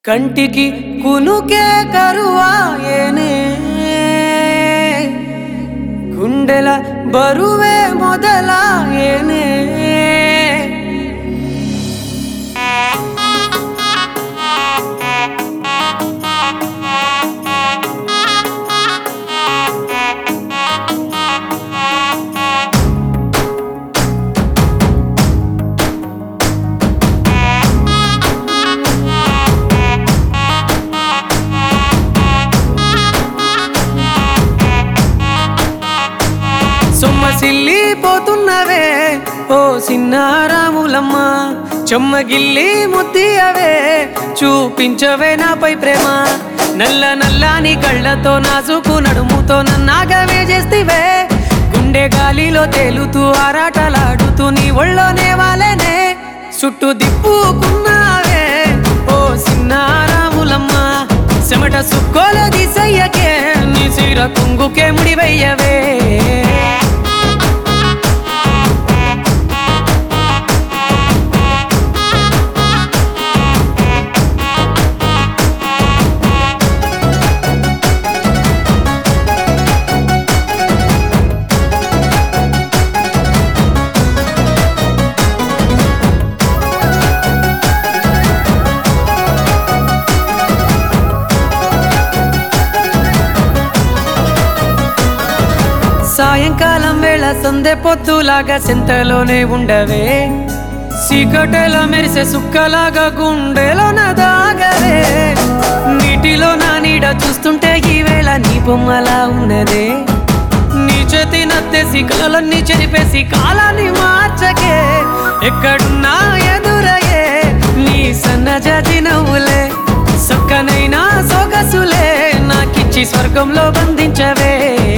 కంటికి కునుకే కరువాయేనే గుండెల బరువే మొదలాయేనే సొమ్మసిల్లిపోతున్నవే ఓ సిన్నారాములమ్మ చెమ్మగిల్లి ముద్దియవే చూపించవే నాపై ప్రేమ నల్ల నల్లాని కళ్ళతో నాజుకు నడుముతో నన్నాగవే చేస్తివే గుండె గాలిలో తేలుతూ ఆరాటలాడుతూ నీ ఒళ్ళోనే వాలేనే చుట్టూ దిప్పుకున్నావే ఓ సిన్నారాములమ్మ చెమట సుక్కోల దిశయ్యకే నీ చీర కుంగుకే ముడివయ్యవే సాయంకాలం వేళ సందె పొద్దులాగా సెంతలోనే ఉండవే సీకటెల మెరిసే సుక్కలాగా గుండెలోన దాగవే నీటిలో నా నీడ చూస్తుంటే ఈ వేళ నీ బొమ్మలా ఉన్నదే నీ చేతి నత్తేసి కలలన్నీ చెరిపేసి కాలాన్ని మార్చకే ఎక్కడున్నా ఎదురయ్యే నీ సన్నజాతి నవ్వులే సక్కనైనా సొగసులే నాకిచ్చి స్వర్గంలో బంధించవే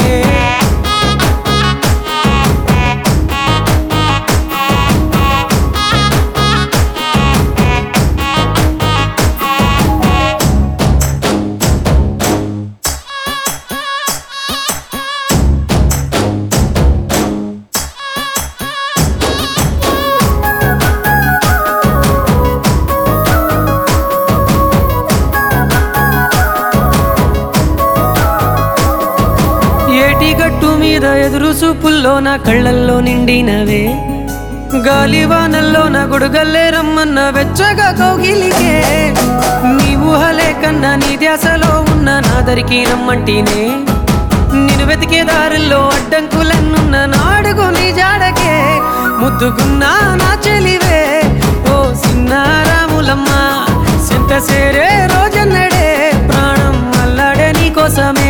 ఏటి గట్టు మీద ఎదురు చూపుల్లో నా కళ్ళల్లో నిండినవే గాలివానల్లో నా గొడుగల్లే రమ్మన్న వెచ్చగా కౌగిలికే నీ ఊహలే కన్నా నీ ధ్యాసలో ఉన్న నాదరికి రమ్మంటేనే నేను వెతికే దారుల్లో అడ్డంకులన్నున్న నాడుగు నీ జాడకే ముద్దుకున్నా నా చెలివే ఓ సిన్నారాములమ్మ సింత సేరే రోజన్నడే ప్రాణం అల్లాడే నీ కోసమే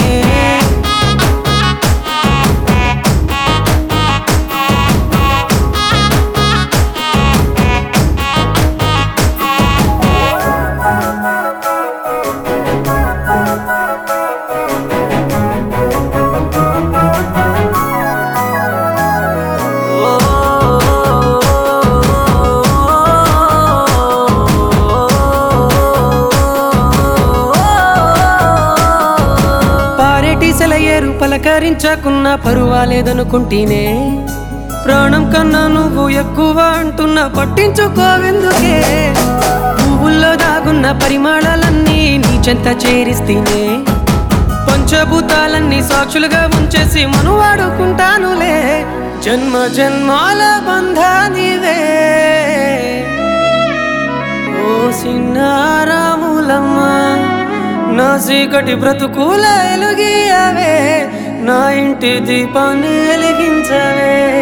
పారేటి సెలయేరు పలకరించకున్న పరువాలేదనుకుంటేనే ప్రాణం కన్నా నువ్వు ఎక్కువ అంటున్నా పట్టించుకోవెందుకే పువ్వుల్లో దాగున్న పరిమాణాలన్నీ నీ చెంత చేరిస్తేనే పంచభూతాలన్నీ సాక్షులుగా ఉంచేసి మనువాడుకుంటానులే జన్మ జన్మాల బంధానివే ఓ సిన్నారాములమ్మ నా చీకటి బ్రతుకుల ఎలుగియవే నా ఇంటి దీపాన్ని వెలిగించవే